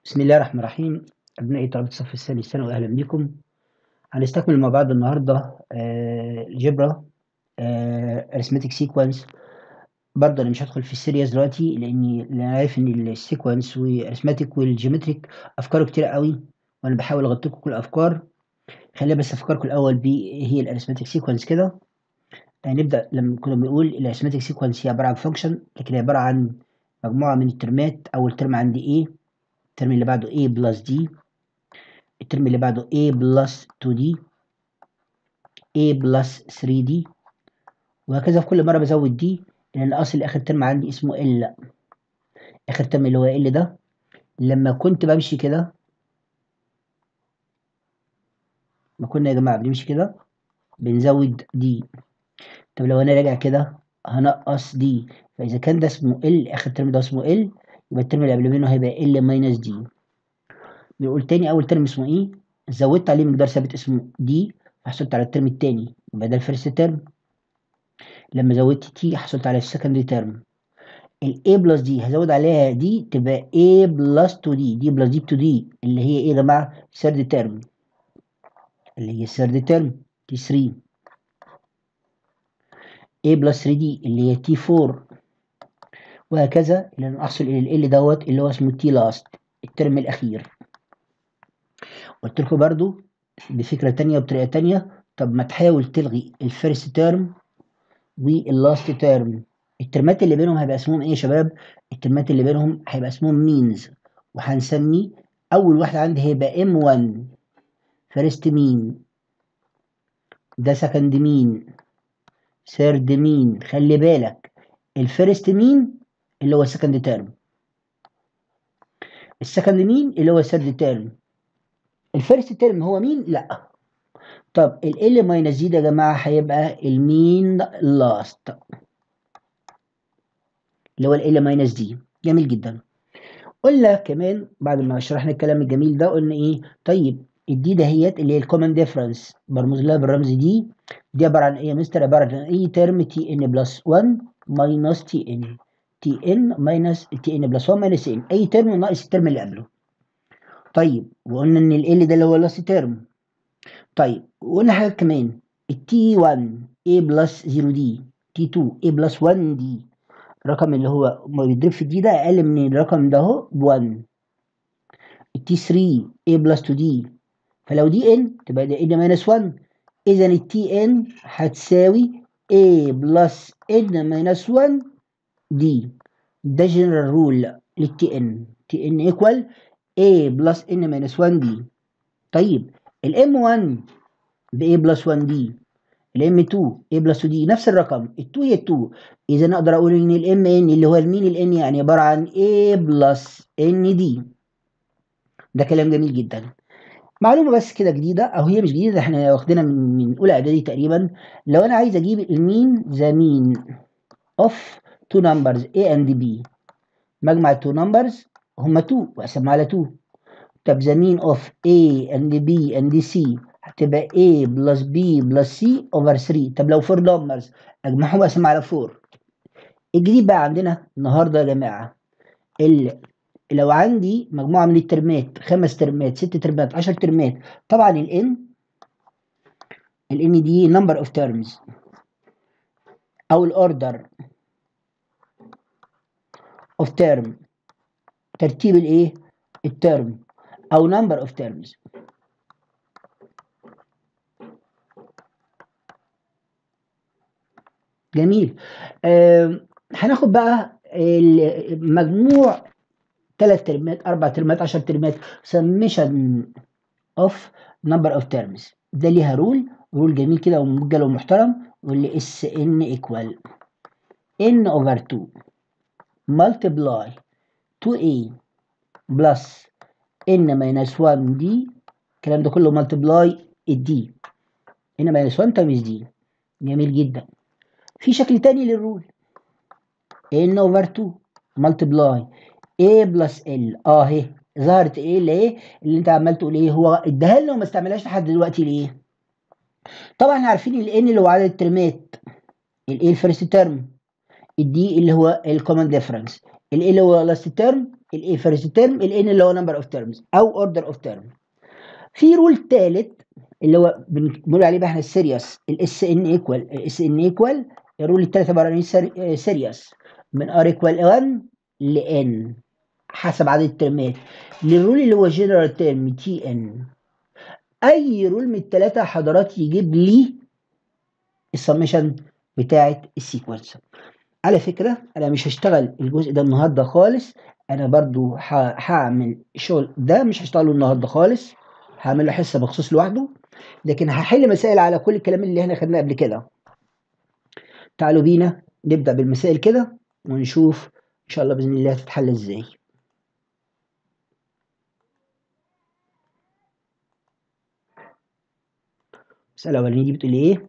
بسم الله الرحمن الرحيم أبنائي طلبة الصف الثاني الثانوي أهلا بكم هنستكمل مع بعض النهاردة الجبرا ارثماتيك سيكونس برضه أنا مش هدخل في السيريس دلوقتي لأني لأن أنا عارف إن السيكونس والارثماتيك والجيومتريك أفكاره كتير قوي وأنا بحاول أغطي لكم كل الأفكار خلينا بس أفكركم الأول بإيه هي الارثماتيك سيكونس كده نبدأ لما كنا بنقول الارثماتيك سيكونس هي عبارة عن فانكشن لكن هي عبارة عن مجموعة من الترمات أول ترم عندي إيه الترم اللي بعده A بلس D الترم اللي بعده A بلس 2D A بلس 3D وهكذا في كل مرة بزود دي لأن أصل آخر ترم عندي اسمه L آخر ترم اللي هو L ده لما كنت بمشي كده ما كنا يا جماعة بنمشي كده بنزود دي طب لو أنا راجع كده هنقص دي فإذا كان ده اسمه L آخر ترم ده اسمه L يبقى الترم اللي قبل منه هيبقى ال ماينس دي بنقول تاني اول ترم اسمه ايه زودت عليه مقدار ثابت اسمه دي فحصلت على الترم التاني يبقى ده الفيرست ترم لما زودت تي حصلت على السكندري ترم ال A بلس دي هزود عليها دي تبقى A بلس 2 دي دي بلس دي 2 دي اللي هي ايه يا جماعه ثيرد ترم اللي هي ثيرد ترم تي 3 A بلس 3 دي اللي هي تي 4 وهكذا لأن أحصل إلى ال دوت اللي هو اسمه تي لاست الترم الأخير قلت لكم برضو بفكرة تانية وبطريقة تانية طب ما تحاول تلغي الفيرست تيرم واللاست تيرم الترمات اللي بينهم هيبقى اسمهم ايه يا شباب الترمات اللي بينهم هيبقى اسمهم مينز وهنسمي اول واحدة عندي هيبقى ام 1 فيرست مين ده سكند مين ثيرد مين خلي بالك الفيرست مين اللي هو السكند تيرم السكند مين اللي هو الثيرد تيرم الفيرست تيرم هو مين لا طب ال ال ماينس دي ده يا جماعه هيبقى المين لاست اللي هو ال ال ماينس دي جميل جدا قلنا كمان بعد ما شرحنا الكلام الجميل ده قلنا ايه طيب الدي دهيت اللي هي الكومن ديفرنس برمز لها بالرمز دي دي عباره عن ايه يا مستر عباره عن اي ترم تي ان بلس 1 ماينس تي ان تي ان ماينس تي ان بلس 1 ماينس ان اي ترم ناقص الترم اللي قبله طيب وقلنا ان ال ده اللي هو لاست ترم طيب وقلنا حاجه كمان التي 1 a بلس 0 دي تي 2 a بلس 1 دي الرقم اللي هو ما بيضرب في دي ده اقل من الرقم ده اهو ب 1 التي 3 a بلس 2 دي فلو دي ان تبقى ده ان ماينس 1 اذا التي ان هتساوي a بلس n ماينس 1 دي ده جنرال رول للتي ان تي ان ايكوال a بلس n ماينس 1 دي طيب الام 1 ب a بلس 1 دي الام 2 a بلس 2 دي نفس الرقم ال 2 هي 2 اذا اقدر اقول ان الام ان اللي هو المين الان يعني عباره عن a بلس n دي ده كلام جميل جدا معلومه بس كده جديده او هي مش جديده احنا واخدينها من من اولى اعدادي تقريبا لو انا عايز اجيب المين ذا مين اوف two numbers A and B مجمع two numbers هما 2 واقسمها على 2 طب the mean of A and B and C هتبقى A plus B plus C over 3 طب لو 4 numbers اجمعهم واقسمها على 4 الجديد بقى عندنا النهارده يا جماعه ال لو عندي مجموعه من الترمات خمس ترمات ست ترمات 10 ترمات طبعا ال n ال n دي number of terms او الاوردر of term ترتيب الايه الترم او number of terms جميل آه هناخد بقى المجموع ثلاث ترمات اربع ترمات 10 ترمات summation of number of terms ده ليها رول رول جميل كده ومسجل ومحترم واللي اس ان ايكوال n over 2 multiply 2a plus n minus 1d الكلام ده كله multiply الدي n minus 1 times d جميل جدا في شكل تاني للرول n over 2 multiply a plus l اه اهي ظهرت ايه اللي ايه اللي انت عمال تقول ايه هو اداها لنا وما استعملهاش لحد دلوقتي ليه طبعا احنا عارفين ال n اللي هو عدد الترمات ال a الفيرست ترم الدي اللي هو الكومن ديفرنس ال اللي هو لاست تيرم الاي فيرست تيرم الان اللي هو نمبر اوف تيرمز او اوردر اوف تيرم في رول ثالث اللي هو بنقول عليه بقى احنا السيريوس الاس ان ايكوال الاس ان ايكوال الرول الثالث عباره عن سيريوس من ار ايكوال 1 لان حسب عدد الترمات للرول اللي هو جنرال تيرم تي ان اي رول من الثلاثه حضرات يجيب لي السمشن بتاعه السيكونس على فكره انا مش هشتغل الجزء ده النهارده خالص انا برضو هعمل الشغل ده مش هشتغله النهارده خالص هعمل له حصه مخصوص لوحده لكن هحل مسائل على كل الكلام اللي احنا خدناه قبل كده تعالوا بينا نبدا بالمسائل كده ونشوف ان شاء الله باذن الله هتتحل ازاي المساله الاولانيه دي بتقول ايه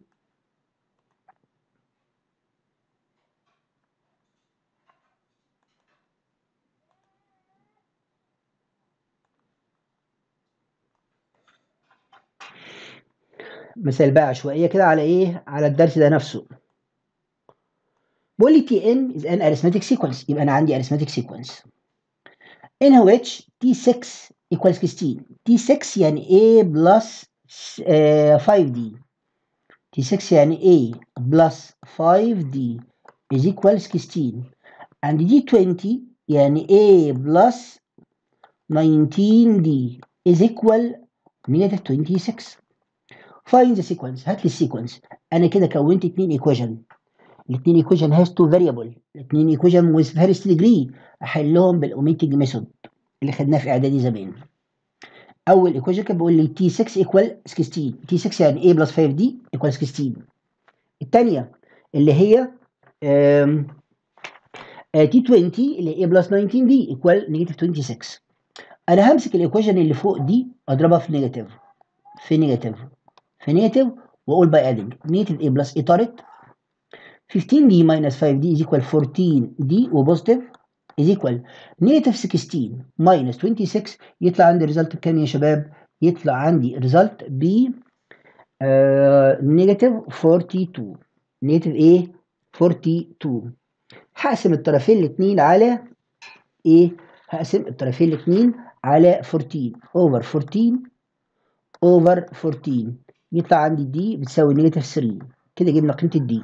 مثال بقى عشوائيه كده على ايه على الدرس ده نفسه بقول لي تي ان is an arithmetic sequence يبقى انا عندي arithmetic sequence in which t6 equals 16 t6 يعني a plus uh, 5d t6 يعني a plus 5d is equal 16 and d20 يعني a plus 19d is equal negative 26 find the sequence هات لي السيكونس انا كده كونت اتنين ايكويشن الاثنين ايكويشن هاز تو فاريبل الاثنين ايكويشن ويز فيرست ديجري احلهم بالاوميتنج ميثود اللي خدناه في اعدادي زمان اول ايكويشن كان بيقول لي تي 6 ايكوال 16 تي 6 يعني a بلس 5 دي ايكوال 16 الثانيه اللي هي تي 20 اللي هي a بلس 19 دي ايكوال نيجاتيف 26 انا همسك الايكويشن اللي فوق دي اضربها في نيجاتيف في نيجاتيف في نيجاتيف واقول باي ادنج نيجاتيف a بلس a طارت 15d minus 5d is equal 14d وبوزيتيف is equal negative 16 minus 26 يطلع عندي ريزلت بكام يا شباب؟ يطلع عندي ريزلت ب نيجاتيف 42 نيجاتيف ايه؟ 42 هقسم الطرفين الاثنين على ايه؟ هقسم الطرفين الاثنين على 14 اوفر 14 اوفر 14 يطلع عندي دي بتساوي نيجاتيف 3 كده جبنا قيمه الدي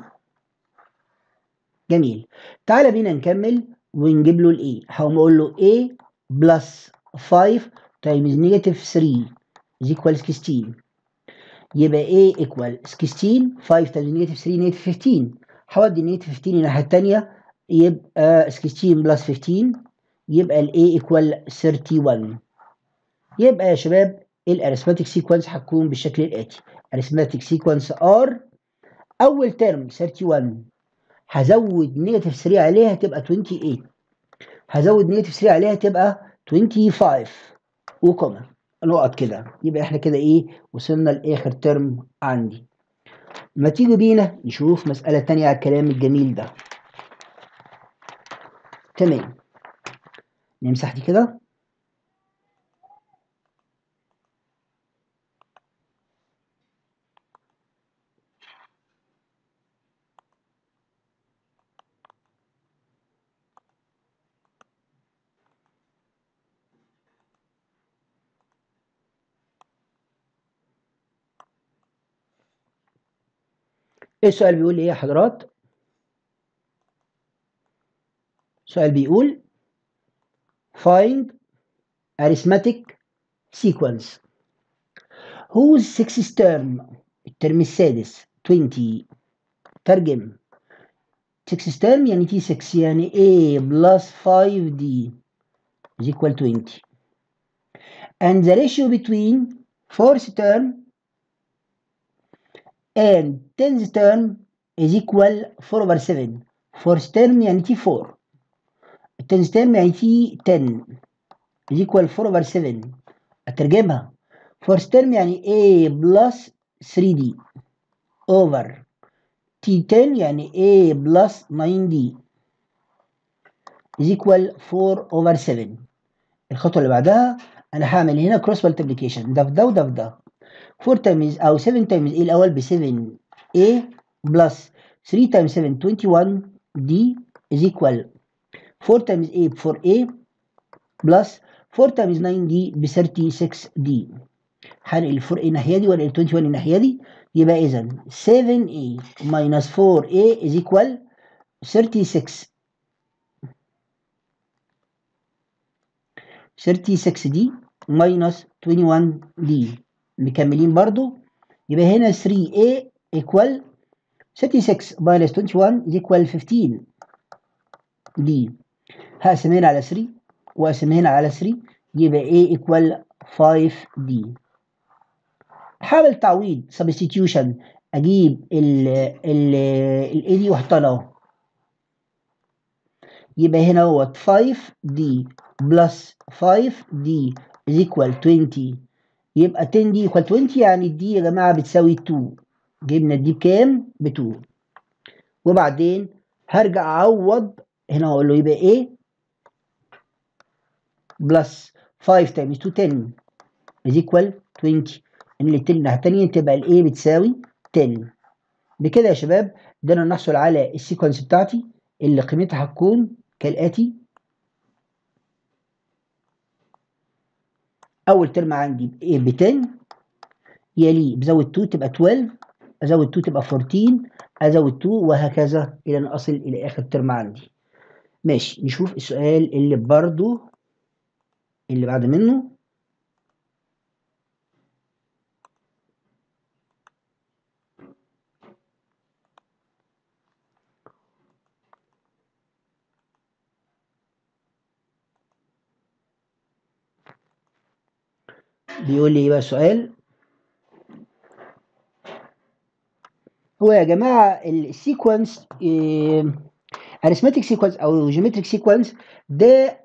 جميل تعالى بينا نكمل ونجيب له الاي هقوم اقول له a بلس 5 تايمز نيجاتيف 3 is equal 16 يبقى a equal 16 5 تايمز نيجاتيف 3 نيجاتيف 15 هودي نيجاتيف 15 الناحيه الثانيه يبقى 16 بلس 15 يبقى ال a equal 31 يبقى يا شباب الاريثماتيك سيكونس هتكون بالشكل الاتي arithmetic sequence R اول ترم 31 هزود نيجاتيف 3 عليها تبقى 28 هزود نيجاتيف 3 عليها تبقى 25 وكوما نقط كده يبقى احنا كده ايه وصلنا لاخر ترم عندي ما تيجي بينا نشوف مسألة تانية على الكلام الجميل ده تمام نمسح دي كده ايه السؤال بيقول ايه يا حضرات السؤال بيقول find arithmetic sequence whose sixth term الترم السادس 20 ترجم 6 term يعني تي 6 يعني a plus 5d is equal 20 and the ratio between fourth term and 10th term is equal 4 over 7 fourth term يعني تي 4 10th term يعني تي 10 is equal 4 over 7 أترجمها fourth term يعني a plus 3d over t 10 يعني a plus 9d is equal 4 over 7 الخطوة اللي بعدها أنا هعمل هنا cross multiplication ده في ده وده في ده 4 times أو 7 times a الأول ب 7a plus 3 times 7 21d is equal 4 times a ب 4a بلس 4 تايمز 9 دي ب 36 دي هنقل ال 4 الناحيه دي وانقل 21 الناحيه دي يبقى اذا 7a minus 4a is equal 36 36 دي minus 21 دي مكملين برضو يبقى هنا 3a equal 36 minus 21 is equal 15 دي هقسم هنا على 3 واقسم هنا على 3 يبقى a equal 5 دي حاول تعويض substitution اجيب ال ال ال دي واحطها اهو يبقى هنا هو 5 دي بلس 5 دي is equal 20 يبقى 10 دي equal 20 يعني الدي يا جماعه بتساوي 2 جبنا الدي بكام؟ ب 2 وبعدين هرجع اعوض هنا اقول له يبقى ايه بلس 5 تايمز 2 10 is equal 20 ان التاني الناحيه التانيه تبقى الايه بتساوي 10 بكده يا شباب قدرنا نحصل على السيكونس بتاعتي اللي قيمتها هتكون كالاتي اول ترم عندي ايه ب 10 يليه بزود 2 تبقى 12 ازود 2 تبقى 14 ازود 2 وهكذا الى ان اصل الى اخر ترم عندي ماشي نشوف السؤال اللي برضو اللي بعد منه بيقول لي ايه بقى السؤال هو يا جماعه السيكونس اريثماتيك سيكونس او جيومتريك سيكونس ده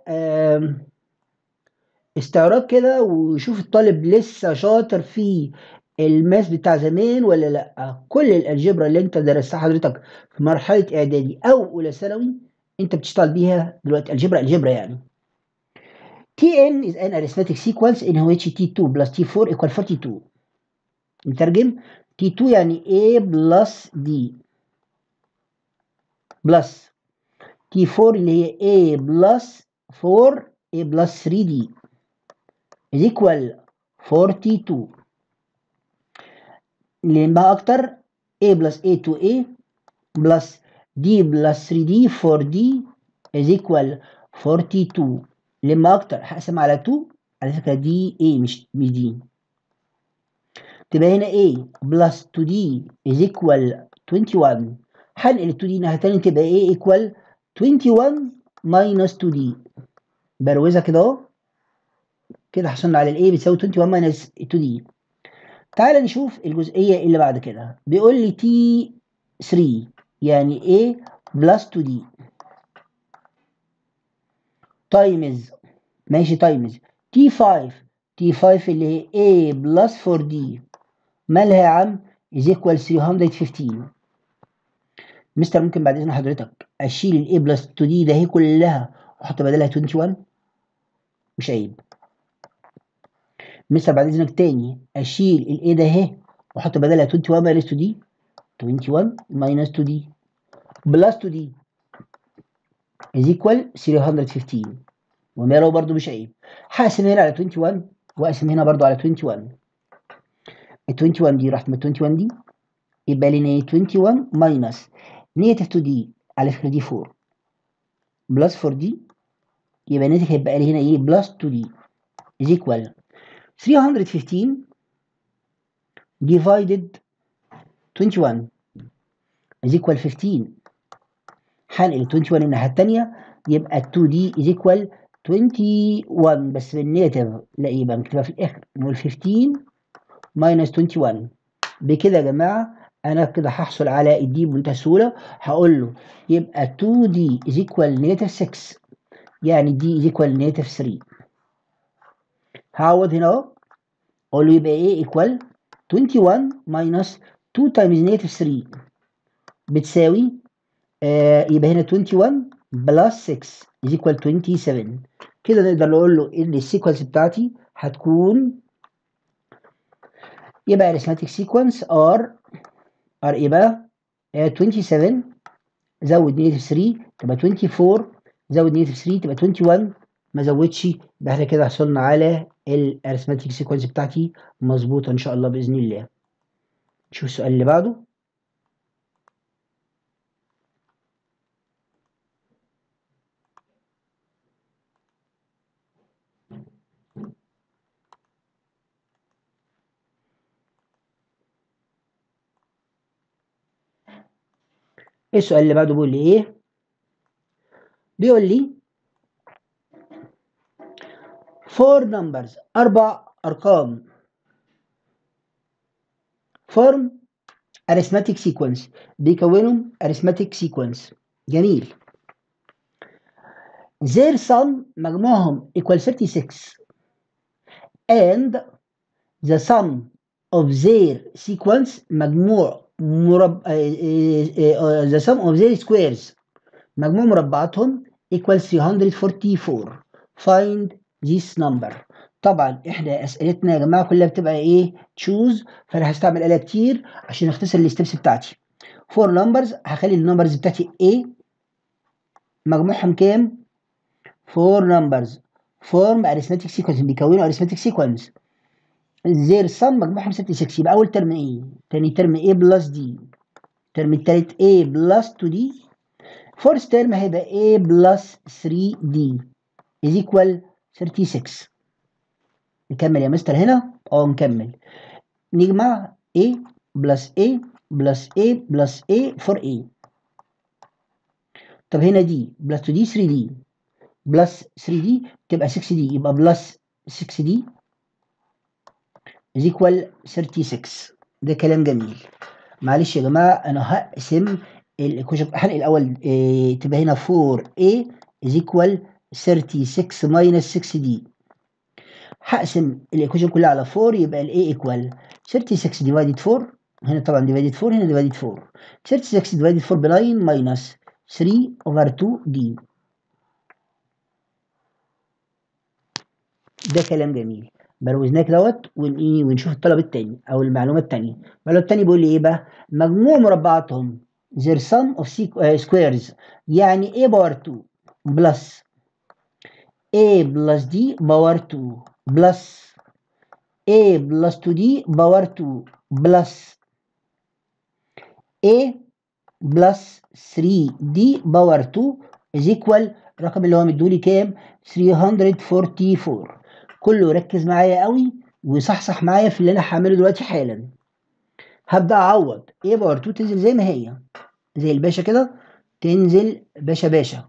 استعراض كده وشوف الطالب لسه شاطر في الماس بتاع زمان ولا لا كل الالجبرا اللي انت درستها حضرتك في مرحله اعدادي او اولى ثانوي انت بتشتغل بيها دلوقتي الجبرا الجبرا يعني Tn is an arithmetic sequence in which T2 plus T4 equal 42 نترجم T2 يعني A plus D plus T4 اللي هي A plus 4 A plus 3D is equal 42 نلمها أكتر A plus A to A plus D plus 3D 4D is equal 42 لما اكتر هقسم على 2 على فكره دي A مش مش دي تبقى هنا A بلس 2D is equal 21 هنقل ال 2 دي الناحيه التانيه تبقى A equal 21 minus 2D بروزها كده اهو كده حصلنا على ال A بتساوي 21 minus 2D تعال نشوف الجزئيه اللي بعد كده بيقول لي T3 يعني A بلس 2D تايمز ماشي تايمز تي 5 تي 5 اللي هي A بلس 4 دي مالها يا عم is equal 315 مستر ممكن بعد اذن حضرتك اشيل ال A بلس 2 دي ده هي كلها واحط بدلها 21 مش عيب مستر بعد اذنك تاني اشيل ال A ده اهي واحط بدلها 21 ماينس 2 دي 21 ماينس 2 دي بلس 2 دي is equal 315 وماله برضو مش عيب هقسم هنا على 21 واقسم هنا برضو على 21 ال 21 دي رحت من 21 دي يبقى لي 21 ماينس نيجاتيف 2 دي على فكره دي 4 بلس 4 دي يبقى الناتج هيبقى لي هنا ايه بلس 2 دي is equal 315 divided 21 is equal 15 هنقل 21 الناحية التانية يبقى 2 دي is equal 21 بس بالنيجاتيف لا يبقى نكتبها في الآخر نقول 15 minus 21 بكده يا جماعة أنا كده هحصل على الدي بمنتهى السهولة هقول له يبقى 2 دي is equal negative 6 يعني دي is equal negative 3 هعوض هنا أهو أقول له يبقى إيه equal 21 minus 2 times negative 3 بتساوي آه يبقى هنا 21 بلس 6 is equal 27 كده نقدر نقول له ان السيكونس بتاعتي هتكون يبقى arithmetic sequence R R ايه بقى؟ آه 27 زود نيجاتيف 3 تبقى 24 زود نيجاتيف 3 تبقى 21 ما زودش يبقى احنا كده حصلنا على الارثماتيك سيكونس بتاعتي مظبوطه ان شاء الله باذن الله نشوف السؤال اللي بعده السؤال اللي بعده بيقول لي ايه بيقول لي four numbers اربع ارقام form arithmetic sequence بيكونوا arithmetic sequence جميل their sum مجموعهم equal 36 and the sum of their sequence مجموع مرب... the sum of their squares مجموع مربعاتهم equal 344 find this number طبعا احنا اسئلتنا يا جماعه كلها بتبقى ايه تشوز فانا هستعمل آلة كتير عشان اختصر الستبس بتاعتي فور نمبرز هخلي النمبرز بتاعتي A مجموعهم كام؟ فور نمبرز فورم اريثماتيك سيكونس بيكونوا اريثماتيك سيكونس زير سم مجموعهم 66 يبقى اول ترم ايه؟ تاني ترم A بلس دي الترم التالت A بلس 2 دي فورث ترم هيبقى A بلس 3 دي is equal 36 نكمل يا مستر هنا اه نكمل نجمع A بلس A بلس A بلس A for A طب هنا دي بلس 2 دي 3 دي بلس 3 دي تبقى 6 دي يبقى بلس 6 دي is equal 36 ده كلام جميل معلش يا جماعة أنا هقسم الإيكويشن هنقل الأول إيه تبقى هنا 4A is equal 36 minus 6 دي هقسم الايكويشن كلها على 4 يبقى ال A equal 36 divided 4 هنا طبعا divided 4 هنا divided 4 36 divided 4 ب 9 minus 3 over 2 دي ده كلام جميل بروزناه دوت ون ونشوف الطلب التاني او المعلومه التانيه المعلومه التانيه بيقول لي ايه بقى مجموع مربعاتهم their sum of squares يعني a باور 2 بلس a بلس d باور 2 بلس a بلس 2d باور 2 بلس a بلس 3d باور 2 is equal الرقم اللي هو مديهولي كام 344 كله ركز معايا قوي وصحصح معايا في اللي انا هعمله دلوقتي حالا هبدا اعوض a باور 2 تنزل زي ما هي زي الباشا كده تنزل باشا باشا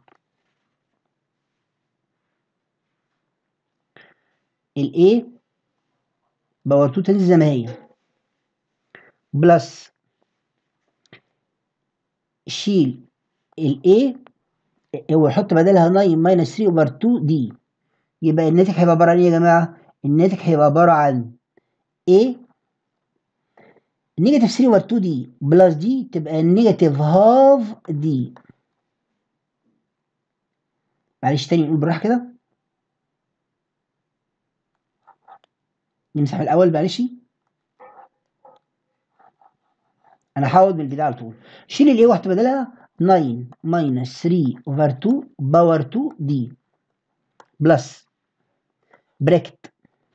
ال A باور 2 تنزل زي ما هي بلس شيل ال A وحط بدلها 9 ماينس 3 اوفر 2 دي يبقى الناتج هيبقى عبارة عن ايه يا جماعة؟ الناتج هيبقى عبارة عن A نيجاتيف 3 اوفر 2 دي بلس دي تبقى نيجاتيف هاف دي معلش تاني نقول بالراحة كده نمسح الأول معلش أنا هحاول من البداية على طول شيل الإيه واحط بدلها 9 ماينس 3 أوفر 2 باور 2 دي بلس براكت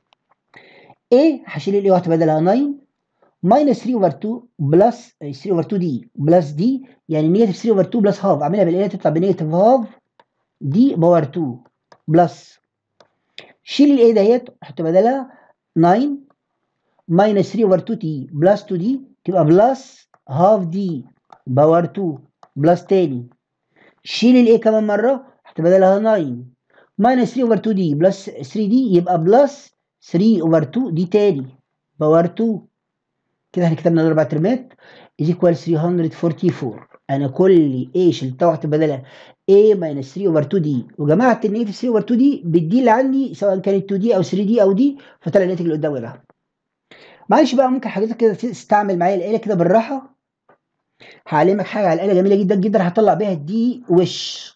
A هشيل الإيه واحط بدلها 9 ماينس 3 اوفر 2 بلس 3 اوفر 2 دي بلس دي يعني نيجاتيف 3 اوفر 2 بلس هاف اعملها بالايه تطلع بنيجاتيف هاف دي باور 2 بلس شيل الايه ديت حط بدلها 9 ماينس 3 اوفر 2 تي بلس 2 دي تبقى بلس هاف دي باور 2 بلس تاني شيل الايه كمان مره حط بدلها 9 ماينس 3 اوفر 2 دي بلس 3 دي يبقى بلس 3 اوفر 2 دي تاني باور 2 كده احنا كتبنا الاربع ترمات is equal 344 انا كل a شلتها واحط بدلها a minus 3 over 2 دي وجمعت النيجاتيف 3 over 2 دي بالدي اللي عندي سواء كانت 2 دي او 3 دي او دي فطلع الناتج اللي قدامي ده معلش بقى ممكن حضرتك كده تستعمل معايا الاله كده بالراحه هعلمك حاجه على الاله جميله جدا جدا هطلع بيها دي وش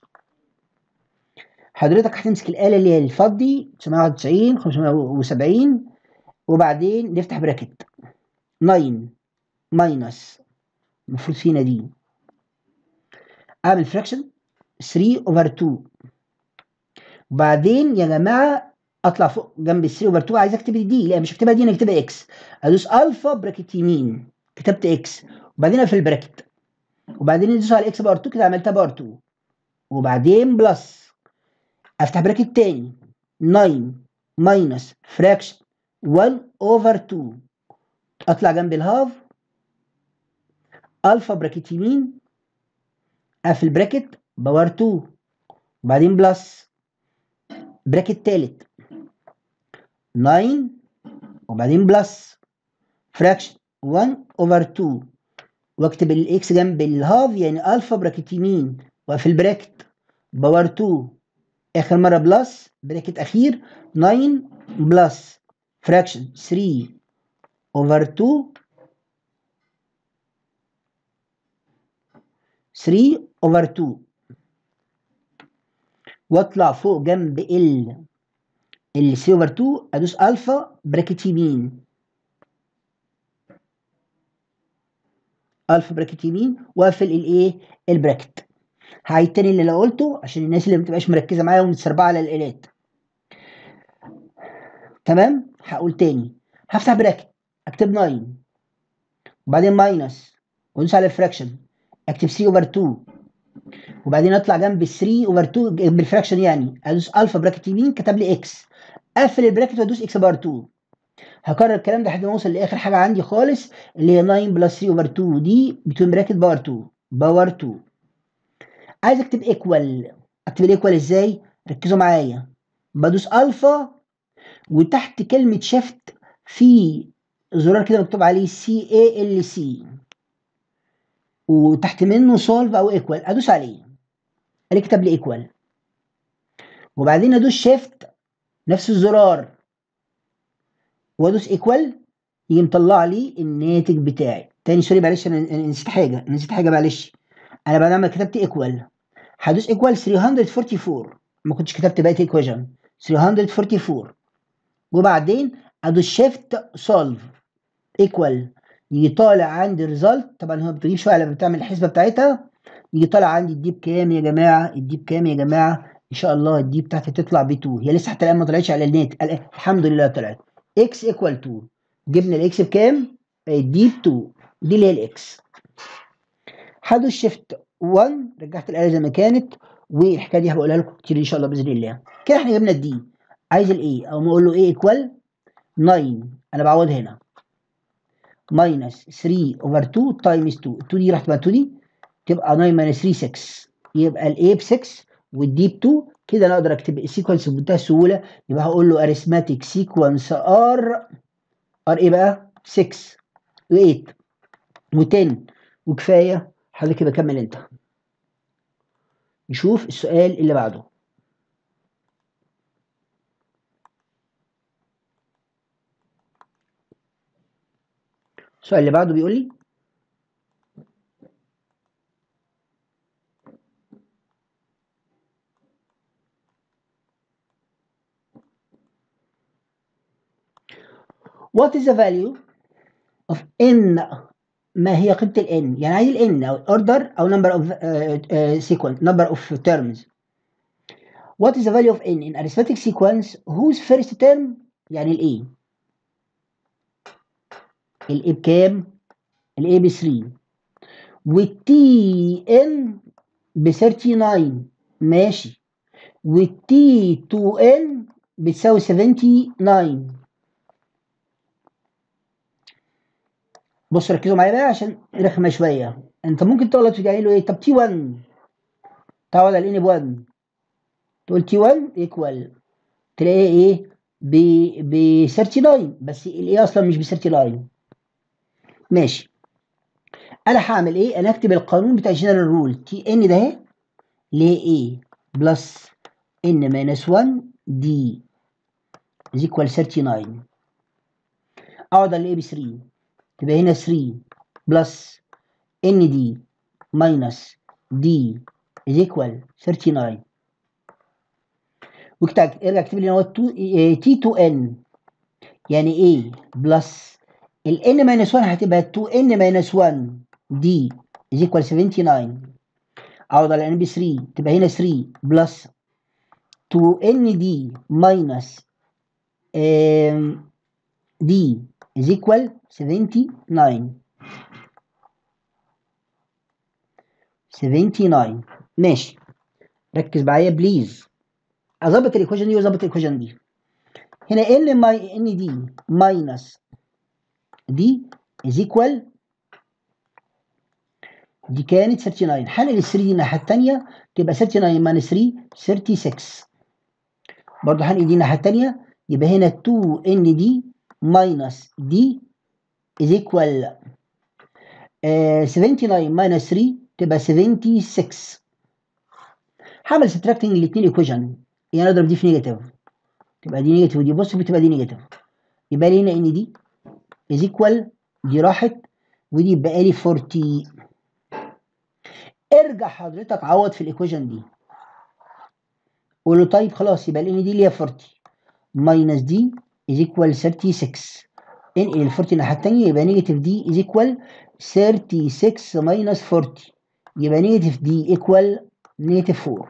حضرتك هتمسك الاله اللي هي الفضي 991 570 وبعدين نفتح براكت 9 ماينس المفروض فينا دي اعمل فراكشن 3 اوفر 2 وبعدين يا جماعه اطلع فوق جنب ال 3 اوفر 2 عايز اكتب دي لا مش هكتبها دي انا اكتبها اكس ادوس الفا براكت يمين كتبت اكس وبعدين اقفل البراكت وبعدين ادوس على اكس بار 2 كده عملتها بار 2 وبعدين بلس افتح براكت تاني 9 ماينس فراكشن 1 اوفر 2 اطلع جنب الهاف الفا براكت يمين اقفل براكت باور 2 وبعدين بلس براكت تالت 9 وبعدين بلس فراكشن 1 اوفر 2 واكتب الاكس جنب الهاف يعني الفا براكت يمين واقفل براكت باور 2 اخر مره بلس براكت اخير 9 بلس فراكشن 3 اوفر 2 3 اوفر 2 واطلع فوق جنب ال ال 3 اوفر 2 ادوس الفا براكت يمين الفا براكت يمين واقفل الايه البراكت هعيد تاني اللي انا قلته عشان الناس اللي ما بتبقاش مركزه معايا ومتسربعه على الالات تمام هقول تاني هفتح براكت اكتب 9 وبعدين ماينس وادوس على الفراكشن اكتب 3 اوفر 2 وبعدين اطلع جنب 3 اوفر 2 جنب الفراكشن يعني ادوس الفا براكت يمين كتب لي اكس اقفل البراكت وادوس اكس بار 2 هكرر الكلام ده لحد ما اوصل لاخر حاجه عندي خالص اللي هي 9 بلس 3 اوفر 2 دي بتوين براكت باور 2 باور 2 عايز اكتب ايكوال اكتب الايكوال ازاي ركزوا معايا بدوس الفا وتحت كلمه شيفت في زرار كده مكتوب عليه سي اي ال سي وتحت منه سولف او ايكوال ادوس عليه قال كتب لي ايكوال وبعدين ادوس شيفت نفس الزرار وادوس ايكوال يجي مطلع لي الناتج بتاعي تاني سوري معلش انا نسيت حاجه انا نسيت حاجه معلش انا بعد ما كتبت ايكوال هدوس ايكوال 344 ما كنتش كتبت بقيه ايكويشن 344 وبعدين ادوس شيفت سولف ايكوال يجي طالع عندي الريزلت طبعا هو بتغيب شويه لما بتعمل الحسبه بتاعتها يجي طالع عندي الدي بكام يا جماعه الدي بكام يا جماعه ان شاء الله الدي بتاعتي تطلع ب 2 هي لسه حتى الان ما طلعتش على النت الحمد لله طلعت اكس ايكوال 2 جبنا الاكس بكام الدي ب 2 دي اللي هي الاكس هدوس شيفت 1 رجعت الاله زي ما كانت والحكايه دي هبقولها لكم كتير ان شاء الله باذن الله كده احنا جبنا الدي عايز الايه او ما اقول له ايه ايكوال 9 انا بعوض هنا ماينس 3 اوفر 2 تايمز 2 2 دي راحت مع 2 دي تبقى 9 ماينس 3 6 يبقى الاي ب 6 والدي ب 2 كده انا اقدر اكتب السيكونس بمنتهى السهوله يبقى هقول له اريثماتيك سيكونس ار ار ايه بقى 6 و8 و10 وكفايه حضرتك كده كمل انت نشوف السؤال اللي بعده السؤال اللي بعده بيقول لي What is the value of n ما هي قيمة ال n يعني عايز ال n أو order أو number of uh, uh, sequence number of terms What is the value of n in arithmetic sequence whose first term يعني ال a ال a بكام؟ ال a ب 3 وال t n ب 39 ماشي وال t 2 n بتساوي 79 بصوا ركزوا معايا بقى عشان رخمه شويه انت ممكن تغلط في له ايه طب تي 1 تعوض على ان ب 1 تقول تي 1 ايكوال تلاقيه ايه ب ب 39 بس الايه اصلا مش ب 39 ماشي انا هعمل ايه انا اكتب القانون بتاع الجنرال رول تي ان ده اهي اللي هي ايه بلس ان ماينس 1 دي is equal 39 اقعد على الايه ب 3 تبقى هنا 3 بلس ان دي ماينس دي is equal 39 واكتب ارجع اكتب لي هو تي 2 ان يعني ايه بلس ال n ماينس 1 هتبقى 2 n ماينس 1 دي is equal 79 اعوض على n ب 3 تبقى هنا 3 بلس 2n دي minus um, d is equal 79 79 ماشي ركز معايا بليز اظبط الايكويشن دي واظبط الايكويشن دي هنا ان ماي ان دي ماينس دي از ايكوال دي كانت 39 حلل ال 3 دي الناحيه الثانيه تبقى 39 ماينس 3 36 برضه هنقل دي الناحيه الثانيه يبقى هنا 2 ان دي ماينس دي از ايكوال 79 ماينس 3 تبقى 76 هعمل سبتراكتنج الاثنين ايكويشن يعني اضرب دي في نيجاتيف تبقى دي نيجاتيف ودي بوزيتيف تبقى دي نيجاتيف يبقى لي هنا ان دي از ايكوال دي راحت ودي يبقى لي 40 ارجع حضرتك عوض في الايكويشن دي قول له طيب خلاص يبقى الان دي اللي هي 40 ماينس دي از ايكوال 36 انقل ال 40 الناحيه الثانيه يبقى نيجاتيف دي از ايكوال 36 ماينس 40 يبقى نيجاتيف دي ايكوال نيجاتيف 4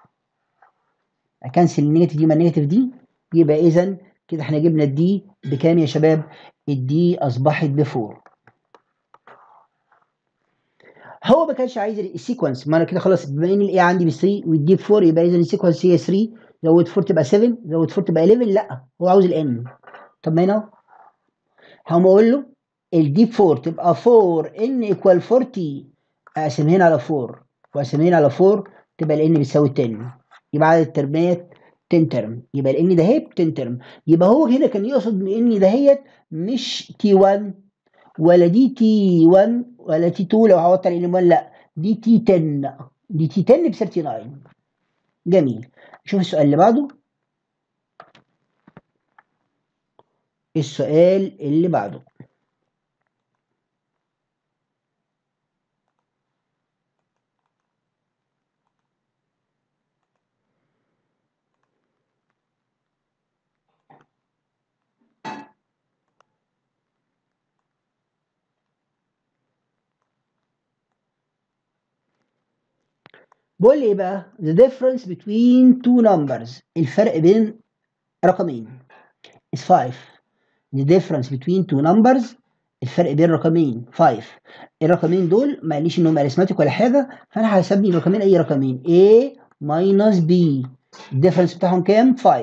اكنسل النيجاتيف دي مع النيجاتيف دي يبقى اذا كده احنا جبنا الدي بكام يا شباب؟ الدي اصبحت ب 4 هو ما كانش عايز السيكونس ما انا كده خلاص بما ان الاي عندي ب 3 والدي ب 4 يبقى اذا السيكونس هي 3 زود 4 تبقى 7 زود 4 تبقى 11 لا هو عاوز الان طب ما هنا هقوم اقول له الدي ب 4 تبقى 4 ان ايكوال 40 اقسم هنا على 4 واقسم هنا على 4 تبقى الان بتساوي 10 يبقى عدد الترمات 10 ترم يبقى الان ده هي 10 ترم يبقى هو هنا كان يقصد ان دهيت مش تي 1 ولا دي تي 1 ولا تي 2 لو عوضت على الان 1 لا دي تي 10 دي تي 10 ب 39 جميل شوف السؤال اللي بعده السؤال اللي بعده بقول لي ايه بقى the difference between two numbers الفرق بين رقمين is 5 the difference between two numbers الفرق بين رقمين 5 الرقمين دول ما قاليش انهم اريثماتيك ولا حاجه فانا هسمي الرقمين اي رقمين a minus b الديفرنس بتاعهم كام 5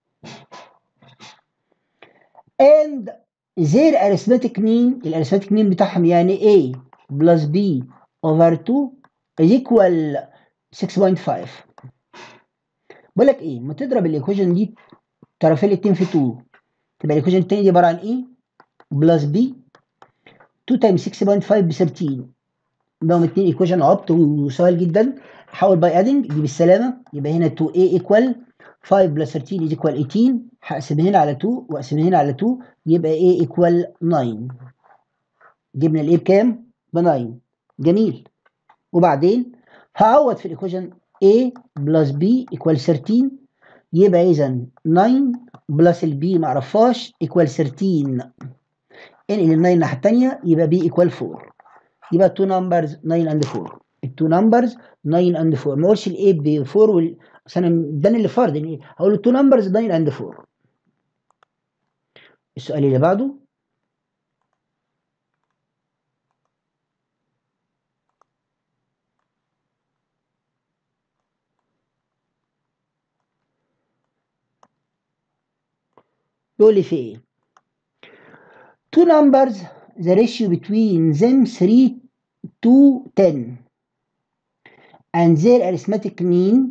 and their arithmetic mean الاريثماتيك mean بتاعهم يعني a plus b over 2 is equal 6.5 بقول لك ايه ما تضرب الايكويشن دي طرفين الاتنين في 2 تبقى الايكويشن التاني دي عباره عن ايه بلس بي 2 تايمز 6.5 ب 13 بقوا اتنين ايكويشن عبط وسهل جدا حاول باي ادنج دي بالسلامه يبقى هنا 2 a ايكوال 5 بلس 13 از ايكوال 18 هقسم هنا على 2 واقسم هنا على 2 يبقى a ايكوال 9 جبنا الايه بكام؟ ب 9 جميل وبعدين هعوض في الايكويشن a بلس b ايكوال 13 يبقى اذا 9 بلس البي ما اعرفهاش ايكوال 13 انقل ال 9 الناحيه الثانيه يبقى b ايكوال 4 يبقى 2 نمبرز 9 اند 4 التو نمبرز 9 اند 4 ما اقولش الاي ب 4 وال اصل انا اداني اللي فرض يعني هقول التو نمبرز 9 اند 4 السؤال اللي بعده يقول لي في ايه two numbers the ratio between them 3 to 10 and their arithmetic mean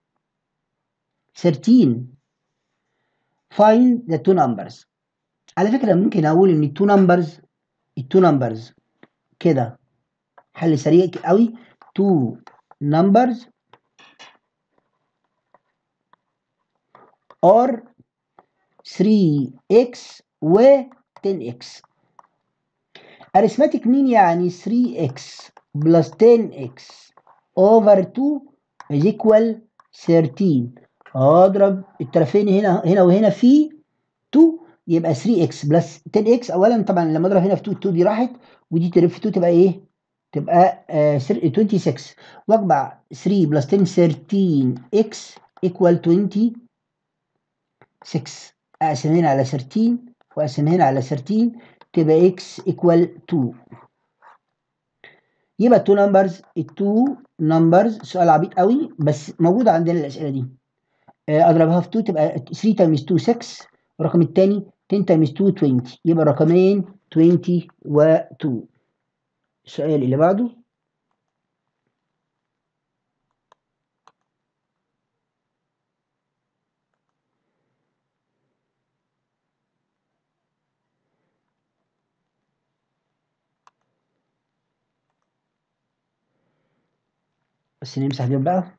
13 find the two numbers على فكرة ممكن أقول إن التو نمبرز التو نمبرز كده حل سريع قوي two numbers are 3x و 10x arithmetic mean يعني 3x plus 10x over 2 is equal 13 اضرب الطرفين هنا هنا وهنا في 2 يبقى 3x بلس 10x اولا طبعا لما اضرب هنا في 2 2 دي راحت ودي تضرب في 2 تبقى ايه؟ تبقى آه 26 واجمع 3 بلس 10 13x equal 26 اقسم هنا على 13 واقسم هنا على 13 تبقى x equal 2 يبقى التو نمبرز التو نمبرز سؤال عبيط قوي بس موجود عندنا الاسئله دي اضربها في 2 تبقى 3 تايمز 2 6 الرقم الثاني 10 تايمز 2 20 يبقى الرقمين 20 و 2 السؤال اللي بعده بس نمسح دول بقى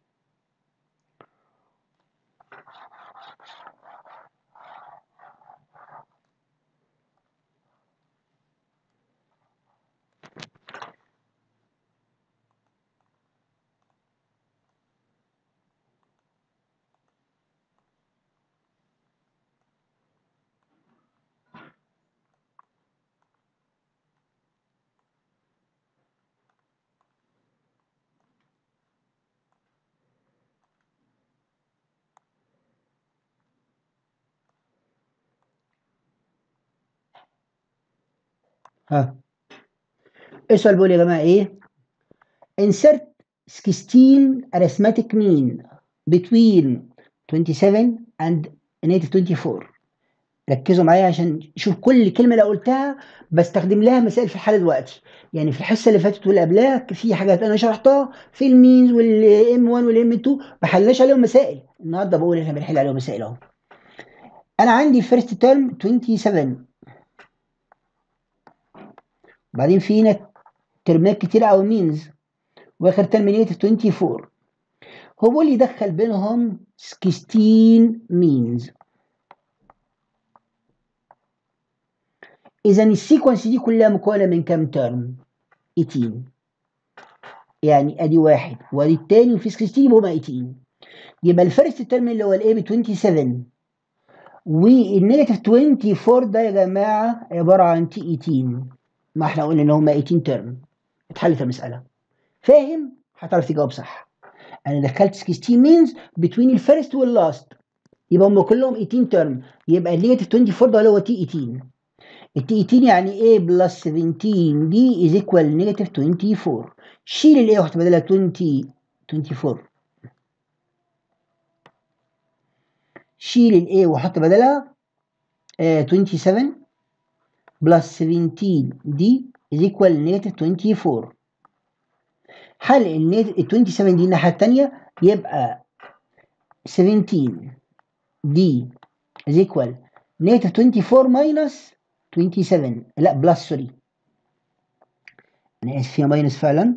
ها السؤال بيقول يا جماعه ايه insert 16 arithmetic mean between 27 and negative 24 ركزوا معايا عشان شوف كل كلمه اللي قلتها بستخدم لها مسائل في الحاله دلوقتي يعني في الحصه اللي فاتت واللي قبلها في حاجات انا شرحتها في المينز والام 1 والام 2 ما حلناش عليهم مسائل النهارده بقول احنا بنحل عليهم مسائل اهو انا عندي فيرست ترم 27 بعدين في هنا ترمات كتير او مينز واخر ترم نيجاتيف 24 هو بيقول لي دخل بينهم 16 مينز اذا السيكونس دي كلها مكونه من كام ترم 18 يعني ادي واحد وادي التاني وفي 16 يبقى هما 18 يبقى الفيرست ترم اللي هو الايه ب 27 والنيجاتيف 24 ده يا جماعه عباره عن تي 18 ما احنا قلنا ان هم 18 ترم اتحلت المساله فاهم هتعرف تجاوب صح انا دخلت 16 مينز بتوين الفيرست واللاست يبقى هم كلهم 18 ترم يبقى النيجاتيف 24 ده اللي هو تي 18 التي 18 يعني ايه بلس 17 دي از ايكوال نيجاتيف 24 شيل الايه وحط بدلها 20 24 شيل الايه وحط بدلها آه 27 بلس 17 دي is equal negative 24 حل ال 27 دي الناحية التانية يبقى 17 دي is equal negative 24 minus 27 لا بلس سوري أنا آسف فيها ماينس فعلا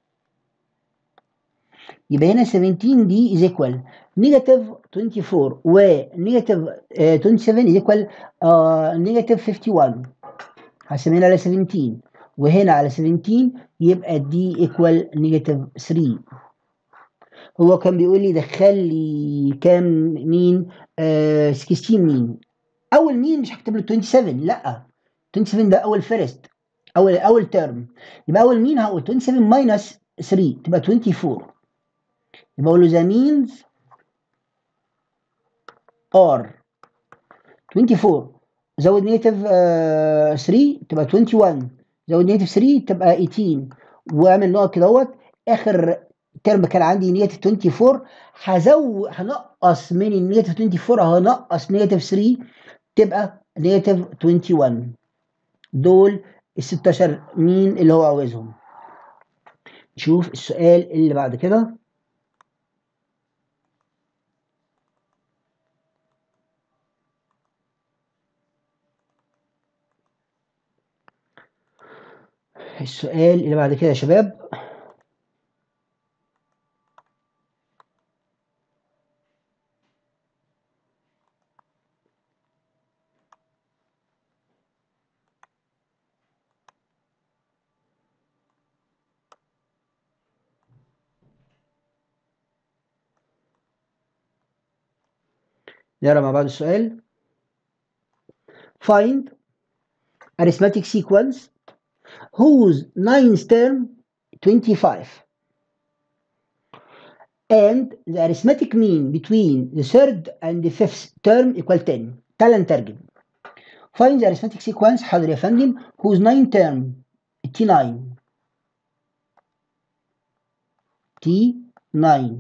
يبقى هنا 17 دي is equal نيجاتيف 24 ونيجاتيف 27 is equal نيجاتيف 51 هسمينا على 17 وهنا على 17 يبقى دي ايكوال نيجاتيف 3 هو كان بيقول لي دخل لي كام مين آه 16 مين اول مين مش هكتب له 27 لا 27 ده اول فيرست اول اول ترم يبقى اول مين هقول 27 ماينس 3 تبقى 24 يبقى اقول له ذا مينز ار 24 زود نيجاتيف 3 تبقى 21 زود نيجاتيف 3 تبقى 18 واعمل نقط كده اهوت اخر ترم كان عندي نيجاتيف 24 هزود هنقص من النيجاتيف 24 هنقص نيجاتيف 3 تبقى نيجاتيف 21 دول ال 16 مين اللي هو عاوزهم نشوف السؤال اللي بعد كده السؤال اللي بعد كده يا شباب نقرا مع بعض السؤال find arithmetic sequence whose ninth term 25 and the arithmetic mean between the third and the fifth term equal 10 تعال نترجم find the arithmetic sequence حاضر يا فندم whose 9 term T9 T9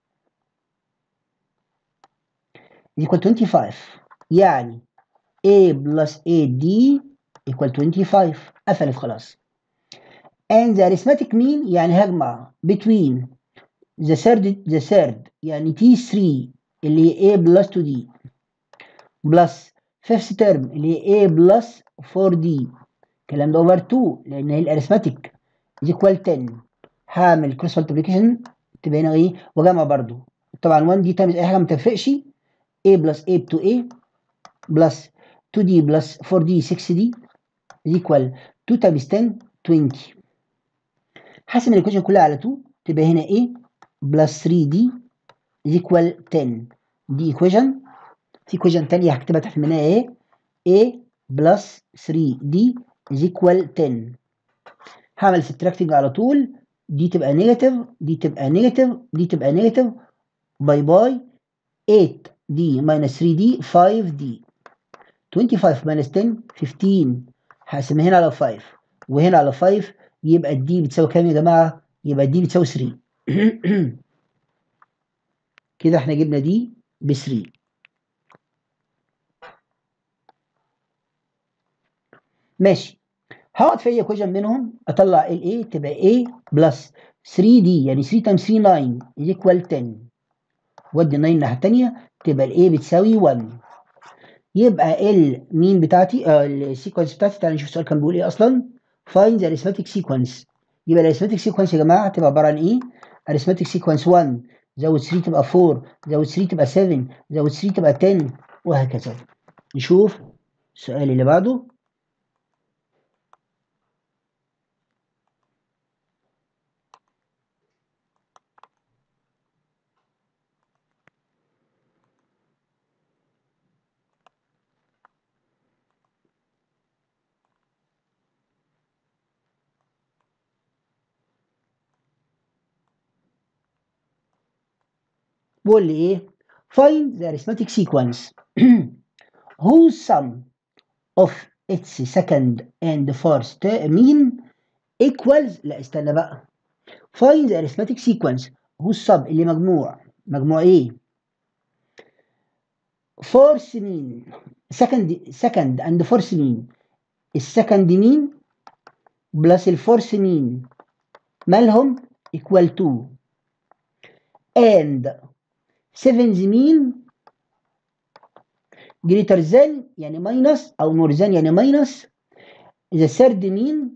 is equal 25 يعني A plus AD equal 25 قفلت خلاص and the arithmetic mean يعني هجمع between the third the third يعني T3 اللي هي A plus 2D plus fifth term اللي هي A plus 4D الكلام ده over 2 لأن هي الاريثماتيك is equal 10 هعمل cross multiplication تبقى هنا ايه وجمع برضو طبعا 1 دي تايمز اي حاجه ما تفرقش A plus A ب 2A plus 2D plus 4D 6D is equal 2 times 10 20 حاسم الايكويشن كلها على 2 تبقى هنا A plus 3D is equal 10 دي ايكويشن في ايكويشن تانية هكتبها تحت منها ايه A plus 3D is equal 10 هعمل subtracting على طول دي تبقى نيجاتيف دي تبقى نيجاتيف دي تبقى نيجاتيف باي باي 8 دي minus 3 دي 5 دي 25 minus 10 15 هقسمها هنا على 5 وهنا على 5 يبقى الدي بتساوي كام يا جماعه يبقى الدي بتساوي 3 كده احنا جبنا دي ب 3 ماشي هقعد في اي equation منهم اطلع ال A تبقى A بلس 3D يعني 3 times 3 9 is equal 10 ودي 9 الناحيه الثانيه تبقى ال A بتساوي 1 يبقى ال مين بتاعتي آه السيكونس بتاعتي تعالى نشوف السؤال كان بيقول ايه اصلا find the arithmetic sequence يبقى الاريثماتيك سيكونس يا جماعه هتبقى عباره عن ايه arithmetic sequence 1 زود 3 تبقى 4 زود 3 تبقى 7 زود 3 تبقى 10 وهكذا نشوف السؤال اللي بعده بيقول لي ايه find the arithmetic sequence whose sum of its second and first mean equals لا استنى بقى find the arithmetic sequence whose sum اللي مجموع مجموع ايه fourth mean second second and fourth mean السكند mean plus الفورث mean مالهم equal to and seventh mean greater than يعني minus أو more than يعني minus the third mean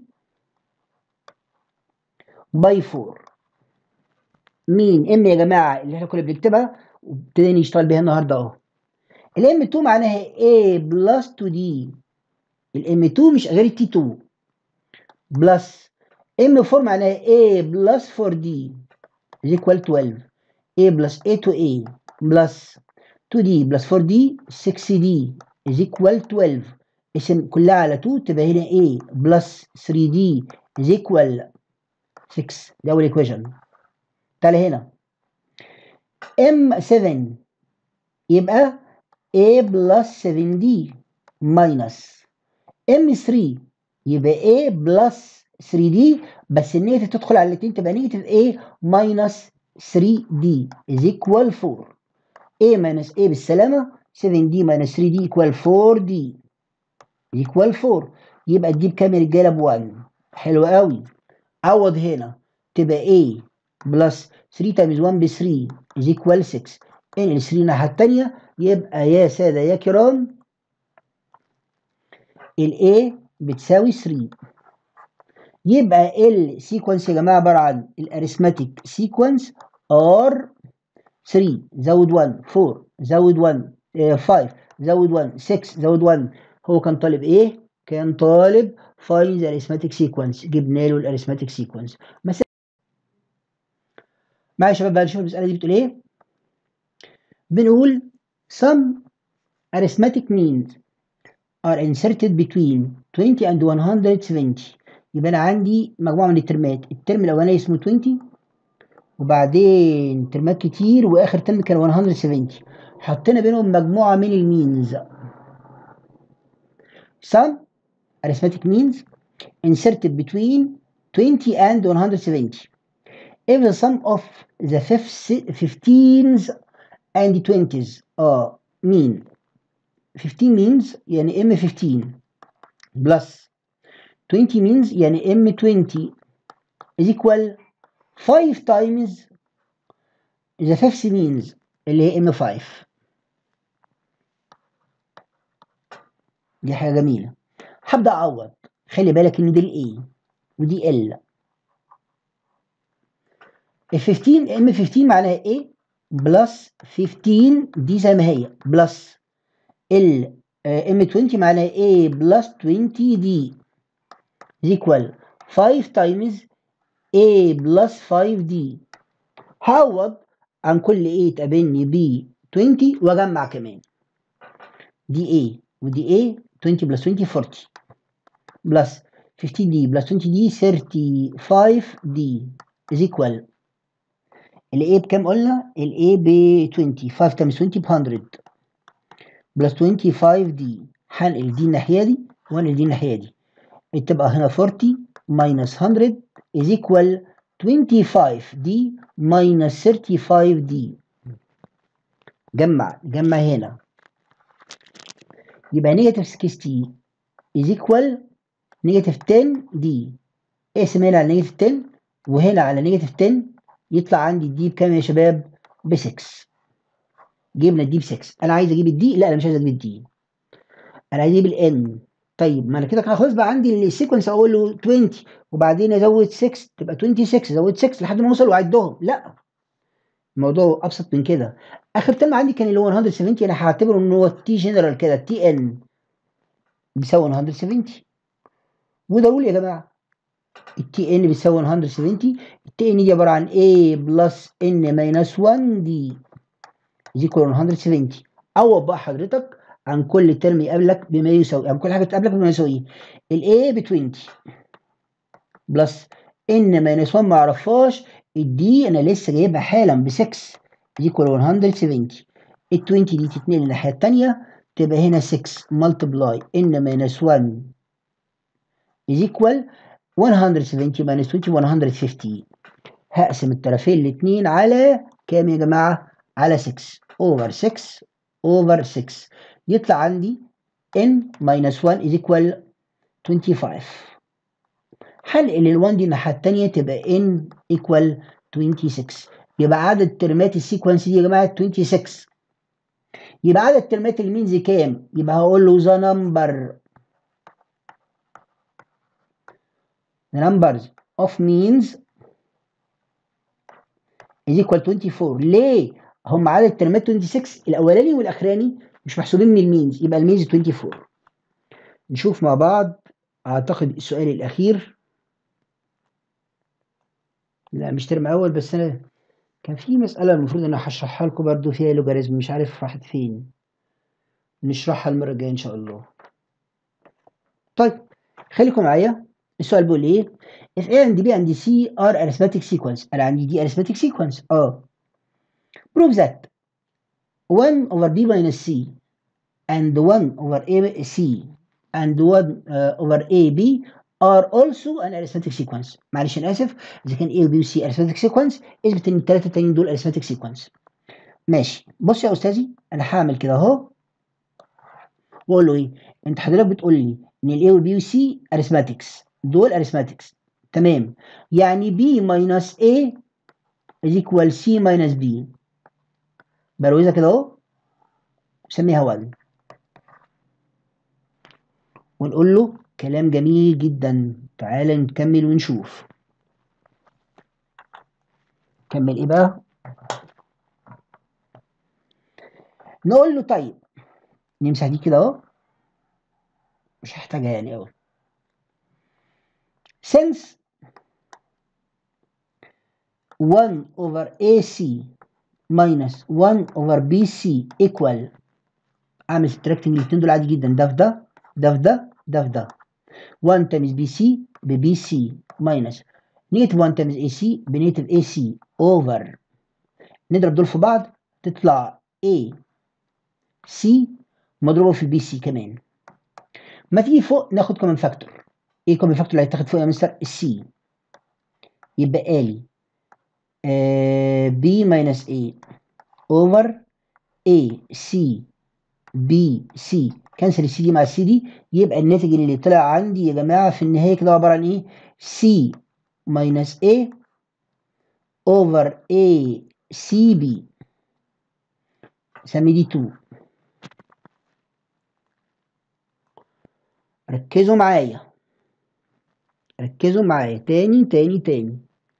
by 4 مين ام يا جماعة اللي احنا كنا بنكتبها وابتدينا نشتغل بيها النهارده اهو الام 2 معناها a بلس 2 دي الام 2 مش غير التي 2 بلس ام 4 معناها a بلس 4 دي is equal 12 a plus a to a plus 2d plus 4d 6d is equal 12 اسم كلها على 2 تبقى هنا a plus 3d is equal 6 ده أول equation تعالى هنا m7 يبقى a plus 7d minus m3 يبقى a plus 3d بس النيجاتيف تدخل على الاثنين تبقى نيجاتيف a minus 3d is equal 4 a minus a بالسلامة 7d minus 3d equal 4d equal 4 يبقى دي بكام يا رجالة ب 1 حلو قوي عوض هنا تبقى a بلس 3 times 1 ب 3 is equal 6 انقل 3 الناحية التانية يبقى يا سادة يا كرام ال a بتساوي 3 يبقى السيكونس يا جماعه عباره عن الاريثماتيك سيكونس ار 3 زود 1 4 زود 1 5 زود 1 6 زود 1 هو كان طالب ايه؟ كان طالب find the arithmetic sequence جبنا له الاريثماتيك سيكونس مثلا معايا يا شباب بقى نشوف المساله دي بتقول ايه؟ بنقول some arithmetic means are inserted between 20 and 170 يبقى انا عندي مجموعه من الترمات الترم الاولاني اسمه 20 وبعدين ترمات كتير واخر ترم كان 170 حطينا بينهم مجموعه من المينز sum arithmetic means inserted between 20 and 170 if the sum of the 15s and 20s اه mean 15 means يعني m 15 plus 20 means يعني m 20 is equal 5 times the fifth means اللي هي m5 دي حاجة جميلة هبدأ أعوض خلي بالك إن دي ال A ودي L ال 15 ام 15 معناها A بلس 15 دي زي ما هي بلس ال ام 20 معناها A بلس 20 دي is equal 5 times A بلس 5 دي هعوض عن كل A تقابلني ب 20 واجمع كمان دي A ودي A 20 بلس 20 40 بلس 15 دي بلس 20 دي 35 دي is equal ال A بكام قلنا؟ ال A ب 20 5 times 20 ب 100 بلس 25 دي هنقل دي الناحية دي وانقل دي الناحية دي تبقى هنا 40 minus 100 is equal 25 دي minus 35 دي جمع جمع هنا يبقى نيجاتيف 60 is equal نيجاتيف 10 دي اقسم هنا على نيجاتيف 10 وهنا على نيجاتيف 10 يطلع عندي الدي بكام يا شباب؟ ب 6 جبنا الدي ب 6 انا عايز اجيب الدي لا انا مش عايز اجيب الدي انا عايز اجيب الان طيب ما انا كده خلاص بقى عندي السيكونس اقول له 20 وبعدين ازود 6 تبقى 26 ازود 6 لحد ما اوصل واعدهم لا الموضوع ابسط من كده اخر ترم عندي كان اللي هو 170 انا هعتبره ان هو تي جنرال كده تي ان بيساوي 170 وده رول يا جماعه التي ان بيساوي 170 التي ان دي عباره عن A بلس ان ماينس 1 دي ايكوال 170 عوض بقى حضرتك عن كل ترم يقابلك بما يساوي عن كل حاجه تقابلك بما يساوي ال A ب 20 بلس ان ماينس 1 ما اعرفهاش الدي انا لسه جايبها حالا ب 6 ايكوال 170 ال 20 دي تتنقل الناحيه الثانيه تبقى هنا 6 ملتبلاي ان ماينس 1 is equal 170 minus 20 150 هقسم الطرفين الاثنين على كام يا جماعة؟ على 6 over 6 over 6 يطلع عندي n minus 1 is equal 25 هنقل ال 1 دي الناحية التانية تبقى n equal 26 يبقى عدد ترمات السيكونس دي يا جماعة 26 يبقى عدد ترمات المينز كام؟ يبقى هقول له the number the numbers of means is equal 24 ليه؟ هم عدد ترمات 26 الاولاني والاخراني مش محسوبين من المينز يبقى المينز 24 نشوف مع بعض اعتقد السؤال الاخير لا مش ترم اول بس انا كان في مساله المفروض ان انا هشرحها لكم برضو فيها لوجاريزم مش عارف راحت فين نشرحها المره الجايه ان شاء الله طيب خليكم معايا السؤال بيقول ايه if A and B and C are arithmetic sequence انا عندي دي arithmetic sequence اه prove that 1 over B minus C and 1 over A C and 1 uh, over AB are also an arithmetic sequence معلش انا اسف اذا كان A و B و C arithmetic sequence اثبت ان الثلاثه التانيين دول arithmetic sequence ماشي بص يا استاذي انا هعمل كده اهو واقول له ايه انت حضرتك بتقول لي ان ال A وال B وال C arithmetics دول arithmetics تمام يعني B minus A is equal C minus B بروزها كده اهو نسميها 1 ونقول له كلام جميل جدا تعال نكمل ونشوف كمل ايه بقى نقول له طيب نمسح دي كده اهو مش هحتاجها يعني قوي since 1 over AC minus 1 over BC equal اعمل subtracting الاثنين دول عادي جدا ده في ده ده في ده ده في ده 1 times BC ب BC minus نيجاتيف 1 تايمز اي سي بنيجاتيف اي سي اوفر نضرب دول في بعض تطلع اي سي مضروبه في البي سي كمان ما تيجي فوق ناخد كومن فاكتور ايه كومن فاكتور اللي هيتاخد فوق يا مستر السي يبقى لي بي ماينس اي اوفر اي سي بي سي كنسل السي دي مع السي دي يبقى الناتج اللي طلع عندي يا جماعه في النهايه كده عباره عن ايه سي ماينس اي اوفر اي سي بي سمي دي 2 ركزوا معايا ركزوا معايا تاني تاني تاني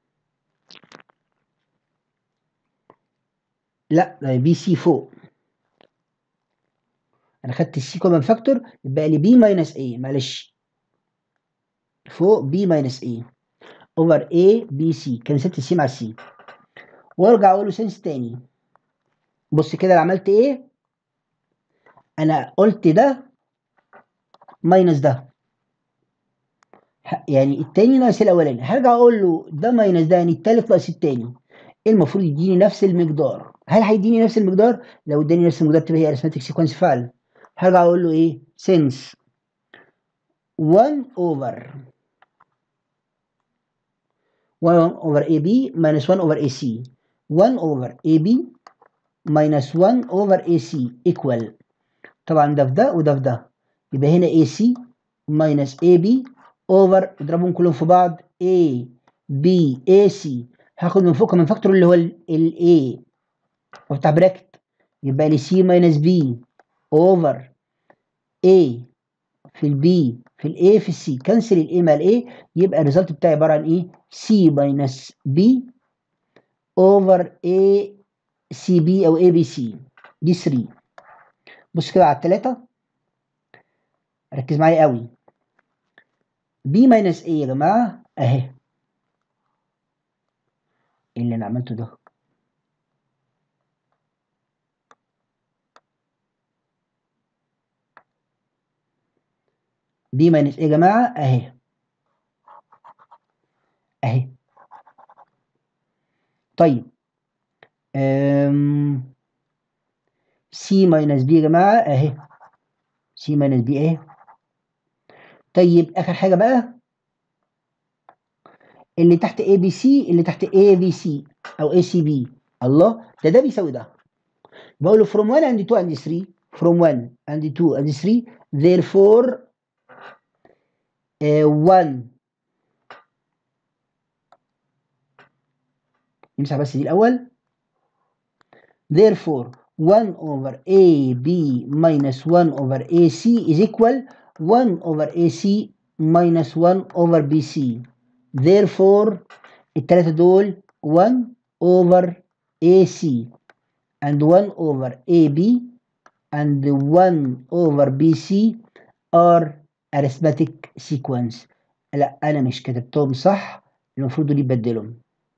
لا ده بي سي فوق انا خدت السي كومن فاكتور يبقى لي بي ماينس اي معلش فوق بي ماينس اي اوفر اي بي سي كنسلت السي مع السي وارجع اقول له سنس تاني بص كده انا عملت ايه انا قلت ده ماينس ده يعني التاني ناقص الاولاني هرجع اقول له ده ماينس ده يعني التالت ناقص التاني المفروض يديني نفس المقدار هل هيديني نفس المقدار لو اداني نفس المقدار تبقى هي ارثماتيك سيكونس فعلا هرجع اقول له ايه since 1 over 1 over AB minus 1 over AC 1 over AB minus 1 over AC equal طبعا ده في ده وده في ده يبقى هنا AC minus AB over اضربهم كلهم في بعض A B AC هاخد من فوق من فاكتور اللي هو ال A وافتح براكت يبقى لي C minus B over A في ال B في ال A في ال C كنسل ال A مع ال A يبقى الريزلت بتاعي عبارة عن ايه C minus B over A C B أو A B C دي 3 بص كده على التلاتة ركز معايا قوي B minus A يا جماعة أهي ايه اللي أنا عملته ده بي ماينس ايه يا جماعة اهي اهي طيب أم... سي ماينس بي يا جماعة اهي سي ماينس بي اهي طيب اخر حاجة بقى اللي تحت اي بي سي اللي تحت اي بي سي او اي سي بي الله ده ده بيساوي ده بقول له from 1 and 2 and 3 from 1 and 2 and 3 therefore 1 نمسح بس دي الأول therefore 1 over AB minus 1 over AC is equal 1 over AC minus 1 over BC therefore التلاتة دول 1 over AC and 1 over AB and 1 over BC are arithmetic sequence لا انا مش كتبتهم صح المفروض دول يبدلهم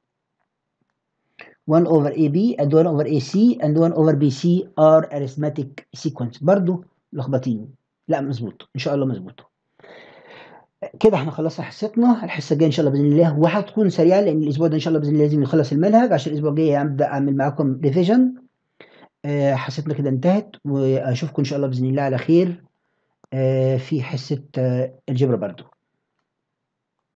1 over AB and 1 over AC and 1 over BC are arithmetic sequence برضو لخبطين لا مظبوط ان شاء الله مظبوط كده احنا خلصنا حصتنا الحصه الجايه ان شاء الله باذن الله وهتكون سريعه لان الاسبوع ده ان شاء الله باذن الله لازم نخلص المنهج عشان الاسبوع الجاي هبدا اعمل معاكم ريفيجن أه حصتنا كده انتهت واشوفكم ان شاء الله باذن الله على خير في حصة الجبر برضو